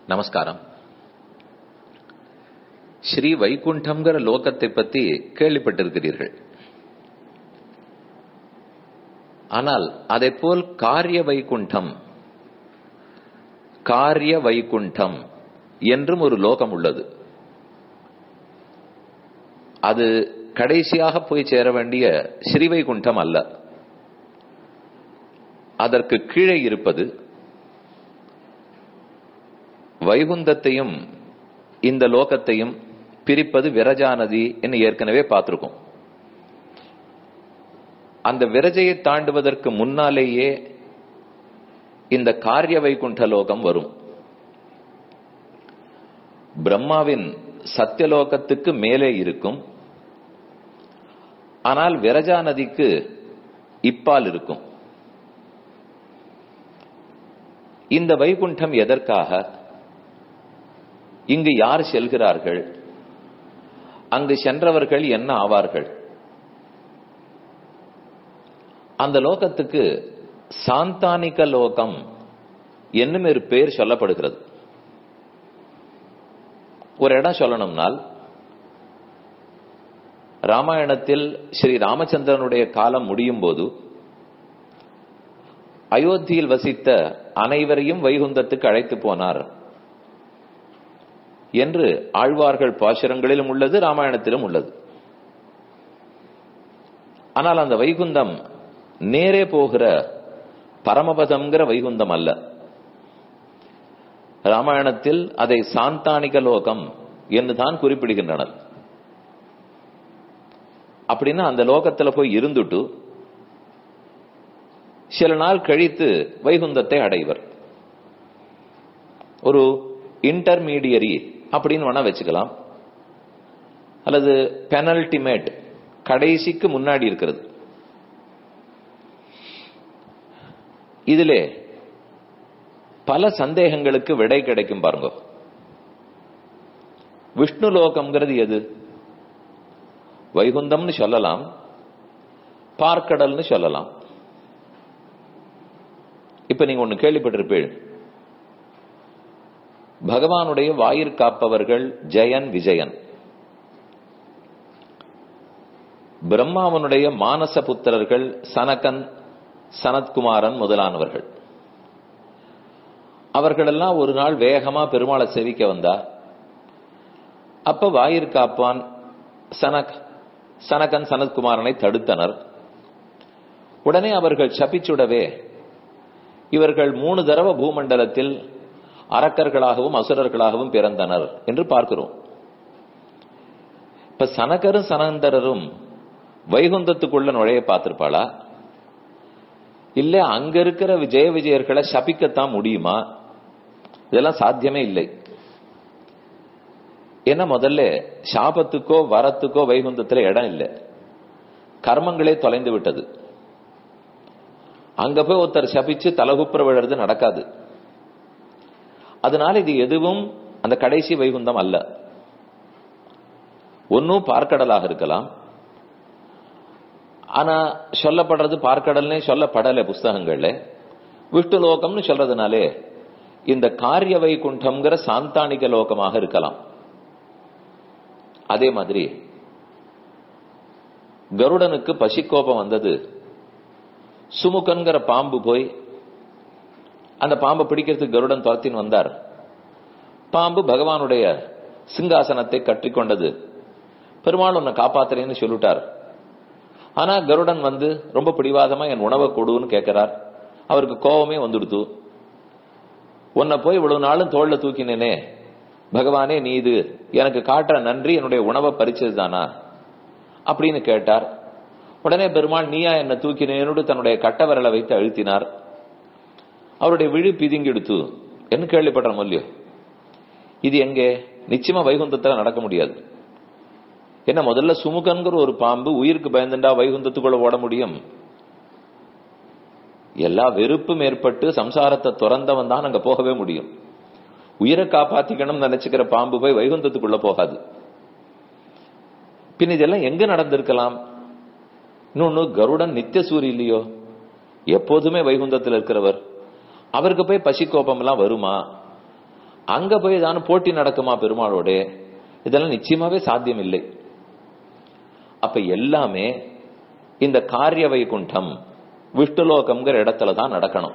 நமஸ்காரம் ஸ்ரீ வைகுண்டம்ங்கிற லோகத்தை பத்தி கேள்விப்பட்டிருக்கிறீர்கள் ஆனால் அதை போல் காரிய வைகுண்டம் காரிய வைகுண்டம் என்றும் ஒரு லோகம் உள்ளது அது கடைசியாக போய் சேர வேண்டிய ஸ்ரீவைகுண்டம் அல்ல அதற்கு கீழே இருப்பது வைகுந்தத்தையும் இந்த லோகத்தையும் பிரிப்பது விரஜா நதி என்று ஏற்கனவே பார்த்திருக்கோம் அந்த விரஜையை தாண்டுவதற்கு முன்னாலேயே இந்த காரிய வைகுண்ட லோகம் வரும் பிரம்மாவின் சத்தியலோகத்துக்கு மேலே இருக்கும் ஆனால் விரஜா நதிக்கு இப்பால் இருக்கும் இந்த வைகுண்டம் எதற்காக இங்கு யார் செல்கிறார்கள் அங்கு சென்றவர்கள் என்ன ஆவார்கள் அந்த லோகத்துக்கு சாந்தானிக லோகம் என்னும் ஒரு பெயர் சொல்லப்படுகிறது ஒரு இடம் சொல்லணும்னால் ராமாயணத்தில் ஸ்ரீ ராமச்சந்திரனுடைய காலம் முடியும் போது அயோத்தியில் வசித்த அனைவரையும் வைகுந்தத்துக்கு அழைத்து போனார் என்று ஆழ்வார்கள் பாசுரங்களிலும் உள்ளது ராமாயணத்திலும் உள்ளது ஆனால் அந்த வைகுந்தம் நேரே போகிற பரமபதம்ங்கிற வைகுந்தம் அல்ல ராமாயணத்தில் அதை சாந்தானிக லோகம் என்று தான் குறிப்பிடுகின்றனர் அப்படின்னா அந்த லோகத்துல போய் இருந்துட்டு சில நாள் கழித்து வைகுந்தத்தை அடைவர் ஒரு இன்டர்மீடியரி அப்படின்னு வேணா வச்சுக்கலாம் அல்லது பெனல்டிமேட் கடைசிக்கு முன்னாடி இருக்கிறது இதிலே பல சந்தேகங்களுக்கு விடை கிடைக்கும் பாருங்க விஷ்ணு லோகம்ங்கிறது எது வைகுந்தம்னு சொல்லலாம் பார்க்கடல்னு சொல்லலாம் இப்ப நீங்க ஒண்ணு கேள்விப்பட்டிருப்பீள் பகவானுடைய வாயிற் காப்பவர்கள் ஜெயன் விஜயன் பிரம்மாவனுடைய மானச புத்திரர்கள் சனகன் சனத்குமாரன் முதலானவர்கள் அவர்களெல்லாம் ஒரு நாள் வேகமா பெருமாளை செவிக்க வந்தா அப்ப வாயிற் காப்பான் சனக் சனகன் சனத்குமாரனை தடுத்தனர் உடனே அவர்கள் சபிச்சுடவே இவர்கள் மூணு தடவை பூமண்டலத்தில் அரக்கர்களாகவும் அசுரர்களாகவும் பிறந்தனர் என்று பார்க்கிறோம் இப்ப சனகரும் சனந்தரரும் வைகுந்தத்துக்குள்ள நுழைய பார்த்திருப்பாளா இல்ல அங்க இருக்கிற விஜய விஜயர்களை சபிக்கத்தான் முடியுமா இதெல்லாம் சாத்தியமே இல்லை ஏன்னா முதல்ல சாபத்துக்கோ வரத்துக்கோ வைகுந்தத்துல இடம் இல்லை கர்மங்களே தொலைந்து விட்டது அங்க போய் ஒருத்தர் சபிச்சு தலகுப்புற விழுறது நடக்காது அதனால இது எதுவும் அந்த கடைசி வைகுந்தம் அல்ல ஒன்னும் பார்க்கடலாக இருக்கலாம் ஆனா சொல்லப்படுறது பார்க்கடல்னே சொல்லப்படல புஸ்தகங்கள்ல விஷ்ணு லோகம்னு சொல்றதுனாலே இந்த காரிய வைகுண்டம்ங்கிற சாந்தானிக லோகமாக இருக்கலாம் அதே மாதிரி கருடனுக்கு பசிக்கோபம் வந்தது சுமுகன்கிற பாம்பு போய் அந்த பாம்பை பிடிக்கிறதுக்கு கருடன் துரத்தின் வந்தார் பாம்பு பகவானுடைய சிங்காசனத்தை கட்டிக்கொண்டது பெருமாள் உன்னை காப்பாத்துறேன்னு சொல்லிட்டார் ஆனா கருடன் வந்து ரொம்ப பிடிவாதமா என் உணவை கொடுன்னு கேட்கிறார் அவருக்கு கோபமே வந்துடுத்து உன்னை போய் இவ்வளவு நாளும் தோல்ல தூக்கினேனே பகவானே நீ இது எனக்கு காட்டுற நன்றி என்னுடைய உணவை பறிச்சது தானா அப்படின்னு கேட்டார் உடனே பெருமாள் நீயா என்ன தூக்கினேன்னு தன்னுடைய கட்டவரலை வைத்து அழுத்தினார் அவருடைய விழி பிதுங்கிடுத்து என்ன கேள்விப்படுற மொழியோ இது எங்கே நிச்சயமா வைகுந்தத்துல நடக்க முடியாது என்ன முதல்ல சுமுகன்கிற ஒரு பாம்பு உயிருக்கு பயந்துண்டா வைகுந்தத்துக்குள்ள ஓட முடியும் எல்லா வெறுப்பும் ஏற்பட்டு சம்சாரத்தை துறந்தவன் தான் அங்க போகவே முடியும் உயிரை காப்பாத்திக்கணும்னு நினைச்சுக்கிற பாம்பு போய் வைகுந்தத்துக்குள்ள போகாது பின் இதெல்லாம் எங்க நடந்திருக்கலாம் இன்னொன்னு கருடன் நித்திய சூரி இல்லையோ எப்போதுமே வைகுந்தத்தில் இருக்கிறவர் அவருக்கு போய் பசி கோபம் எல்லாம் வருமா அங்க போய் ஏதான போட்டி நடக்குமா பெருமாளோட இதெல்லாம் நிச்சயமாவே சாத்தியம் இல்லை அப்ப எல்லாமே இந்த காரிய வைகுண்டம் விஷ்ணுலோகம்ங்கிற இடத்துல தான் நடக்கணும்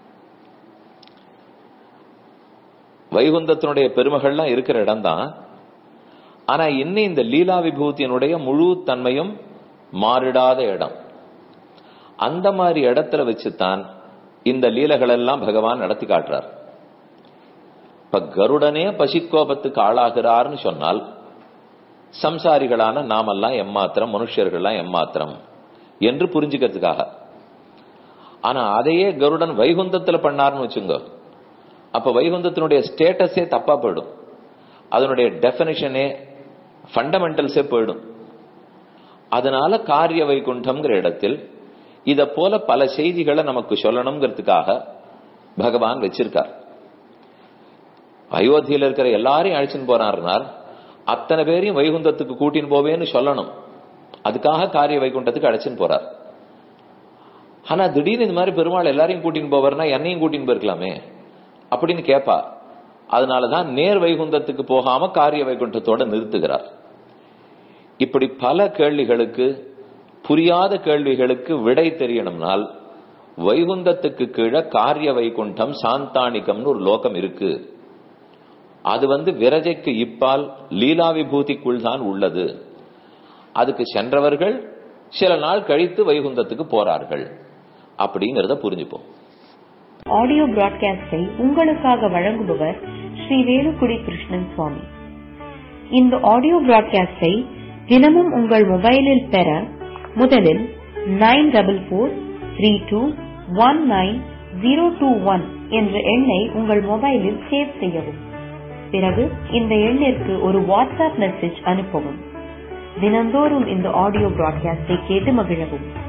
வைகுந்தத்தினுடைய பெருமைகள்லாம் இருக்கிற இடம் தான் ஆனா இன்னும் இந்த லீலா விபூதியினுடைய முழு தன்மையும் மாறிடாத இடம் அந்த மாதிரி இடத்துல வச்சுதான் இந்த லீலைகள் எல்லாம் பகவான் நடத்தி காட்டுறார் இப்ப கருடனே பசிக்கோபத்துக்கு ஆளாகிறார்னு சொன்னால் சம்சாரிகளான நாமெல்லாம் எம்மாத்திரம் மனுஷர்கள்லாம் எம்மாத்திரம் என்று புரிஞ்சுக்கிறதுக்காக ஆனா அதையே கருடன் வைகுந்தத்துல பண்ணார்னு வச்சுங்க அப்ப வைகுந்தத்தினுடைய ஸ்டேட்டஸே தப்பா போயிடும் அதனுடைய டெபினிஷனே ஃபண்டமெண்டல்ஸே போயிடும் அதனால காரிய வைகுண்டம்ங்கிற இடத்தில் இத போல பல செய்திகளை நமக்கு சொல்லணுங்கிறதுக்காக பகவான் வச்சிருக்கார் அயோத்தியில இருக்கிற எல்லாரையும் அழைச்சின்னு போறாருனால் அத்தனை பேரையும் வைகுந்தத்துக்கு கூட்டின்னு போவேன்னு சொல்லணும் அதுக்காக காரிய வைகுண்டத்துக்கு அழைச்சின்னு போறார் ஆனா திடீர்னு இந்த மாதிரி பெருமாள் எல்லாரையும் கூட்டின்னு போவார்னா என்னையும் கூட்டின்னு போயிருக்கலாமே அப்படின்னு கேட்பா அதனாலதான் நேர் வைகுந்தத்துக்கு போகாம காரிய வைகுண்டத்தோட நிறுத்துகிறார் இப்படி பல கேள்விகளுக்கு புரியாத கேள்விகளுக்கு விடை தெரியணும்னால் வைகுந்தத்துக்கு கீழே காரிய வைகுண்டம் சாந்தானிகம்னு ஒரு லோகம் இருக்கு அது வந்து விரஜைக்கு இப்பால் லீலா விபூதிக்குள் தான் உள்ளது அதுக்கு சென்றவர்கள் சில நாள் கழித்து வைகுந்தத்துக்கு போறார்கள் அப்படிங்கறத புரிஞ்சுப்போம் ஆடியோ பிராட்காஸ்டை உங்களுக்காக வழங்குபவர் ஸ்ரீ வேலுக்குடி கிருஷ்ணன் சுவாமி இந்த ஆடியோ பிராட்காஸ்டை தினமும் உங்கள் மொபைலில் பெற முதலில் nine double four three two one nine zero two one என்ற எண்ணை உங்கள் மொபைலில் சேவ் செய்யவும் பிறகு இந்த எண்ணிற்கு ஒரு வாட்ஸ்அப் மெசேஜ் அனுப்பவும் தினந்தோறும் இந்த ஆடியோ பிராட்காஸ்டை கேட்டு மகிழவும்